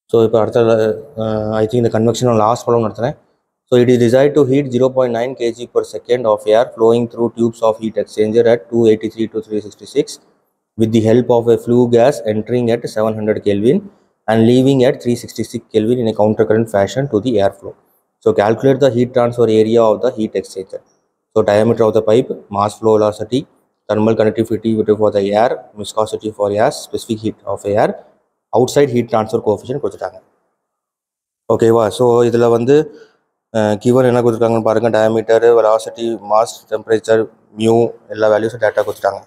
So இப்போ அடுத்த I think இந்த கன்வெக்ஷன் லாஸ்ட் ப்ராப்ளம் நடத்துகிறேன் so it is desired to heat 0.9 nine kg per second of air flowing through tubes of heat exchanger at 283 to 366 with the help of a flue gas entering at 700 Kelvin and leaving at 366 Kelvin in a countercurrent fashion to the airflow. So calculate the heat transfer area of the heat exchanger. So diameter of the pipe, mass flow velocity, thermal conductivity for the air, viscosity for air, specific heat of air, outside heat transfer coefficient கொடுத்துட்டாங்க ஓகேவா so இதில் வந்து given என்ன கொடுத்துருக்காங்கன்னு பாருங்கள் diameter velocity mass temperature mu எல்லா வேல்யூஸும் data கொடுத்துட்டாங்க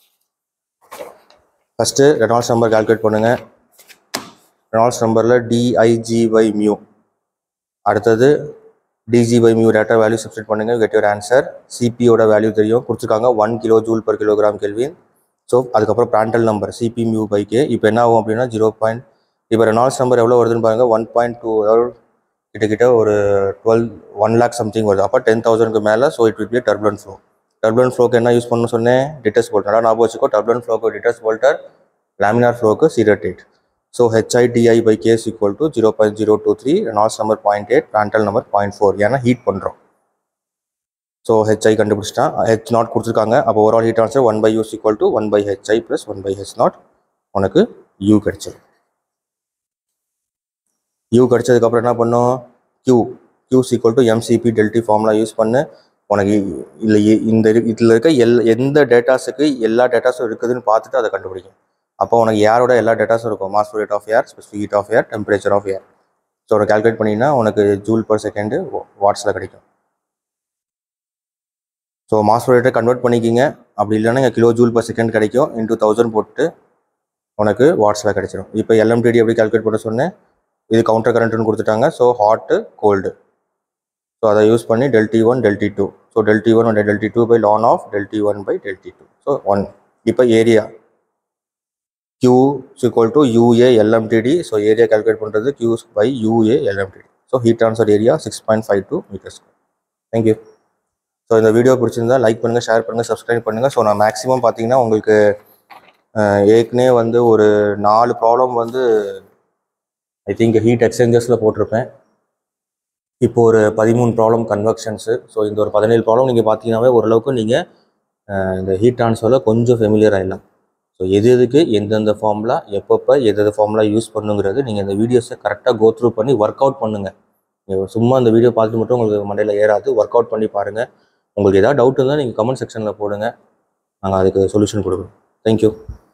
ஃபஸ்ட்டு ரெனால்ட்ஸ் நம்பர் கால்குலேட் பண்ணுங்கள் ரெனால்ட்ஸ் நம்பரில் டிஐஜி பை மியூ அடுத்தது DG by mu data value substitute பண்ணுங்கள் கெட் யுவர் ஆன்சர் சிபியோட வேல்யூ தெரியும் கொடுத்துருக்காங்க one kilo joule per kilogram kelvin so அதுக்கப்புறம் பிராண்டல் நம்பர் சிபி மியூ பைக்கு இப்போ என்ன ஆகும் அப்படின்னா ஜீரோ பாயிண்ட் இப்போ ரெனால்ட்ஸ் நம்பர் எவ்வளோ வருதுன்னு பாருங்கள் ஒன் பாயிண்ட் டூ கிட்டக்கிட்ட ஒரு டுவெல் ஒன் லேக் சம்திங் வருது அப்போ டென் தௌசண்ட்க்கு மேலே so it will be turbulent flow turbulent ஃப்ளோக்கு என்ன யூஸ் பண்ணணும் சொன்னேன் டிட்டஸ் போல்டர் நல்லா ஞாபகம் வச்சுக்கோ டர்புலன் ஃப்ளோக்கு டிட்டஸ் போல்டர் லேமினார் ஃப்ளோக்கு Sieder Tate so HI DI by case equal to zero point zero two three Reynolds number point eight Prandtl number point four ஏன்னா ஹீட் பண்ணுறோம் ஸோ ஹெச்ஐ கண்டுபிடிச்சிட்டான் ஹெச் நாட் கொடுத்துருக்காங்க அப்போ overall heat answer one by use equal to one by HI plus one by H naught உனக்கு U கிடைச்சிடும் U கிடைச்சதுக்கப்புறம் என்ன பண்ணும் Q Q equal to MCP delta T formula use பண்ணு உனக்கு இல்லை இந்த இதில் இருக்க எல் எந்த டேட்டாஸுக்கு எல்லா டேட்டாஸும் இருக்குதுன்னு பார்த்துட்டு அதை கண்டுபிடிக்கும் அப்போ உனக்கு ஏரோட எல்லா டேட்டாஸும் இருக்கும் mass rate of air specific heat of air temperature of air so அதை கால்குலேட் பண்ணினா உனக்கு ஜூல் பர் செகண்டு வாட்ஸில் கிடைக்கும் ஸோ மாஸ் ரேட்டை கன்வெர்ட் பண்ணிக்கிங்க அப்படி இல்லைன்னா இங்கே கிலோ ஜூல் பர் செகண்ட் கிடைக்கும் இன்டூ தௌசண்ட் போட்டு உனக்கு வாட்ஸில் கிடைச்சிடும் இப்போ எல்எம்டிடி எப்படி கால்குலேட் பண்ண சொன்னேன் இது கவுண்டர் கரண்ட்னு கொடுத்துட்டாங்க ஸோ ஹாட்டு கோல்டு ஸோ அதை யூஸ் பண்ணி delta T one delta T two so delta T one and delta T two by ln of delta T one by delta T two so one இப்போ area Q equal to UA LMTD so area calculate பண்ணுறது Q by UA LMTD so heat transfer area six point five two meters thank you so இந்த video பிடிச்சிருந்தா like பண்ணுங்கள் share பண்ணுங்கள் subscribe பண்ணுங்கள் so நான் maximum பார்த்தீங்கன்னா உங்களுக்கு அஹ், ஏற்கனவே வந்து ஒரு நாலு ப்ராப்ளம் வந்து ஐ திங்க் ஹீட் எக்ஸ்சேஞ்சர்ஸில் போட்டிருப்பேன் இப்போ ஒரு பதிமூணு ப்ராப்ளம் கன்வெக்ஷன்ஸு ஸோ இந்த ஒரு பதினேழு ப்ராப்ளம் நீங்கள் பார்த்தீங்கன்னாவே ஓரளவுக்கு நீங்கள் இந்த ஹீட் ட்ரான்ஸ்ஃபரில் கொஞ்சம் ஃபெமிலியர் ஆகிடலாம் ஸோ எது எதுக்கு எந்தெந்த ஃபார்முலா எப்பப்போ எது எது ஃபார்முலா யூஸ் பண்ணுங்கிறது நீங்கள் இந்த வீடியோஸை கரெக்டாக கோ த்ரூ பண்ணி ஒர்க் அவுட் பண்ணுங்கள் நீங்கள் சும்மா இந்த வீடியோ பார்த்துட்டு மட்டும் உங்களுக்கு மண்டையில் ஏறாது ஒர்க் அவுட் பண்ணி பாருங்கள் உங்களுக்கு ஏதாவது டவுட் இருந்தால் நீங்கள் கமெண்ட் செக்ஷனில் போடுங்க நாங்கள் அதுக்கு சொல்யூஷன் கொடுக்குறோம் தேங்க்யூ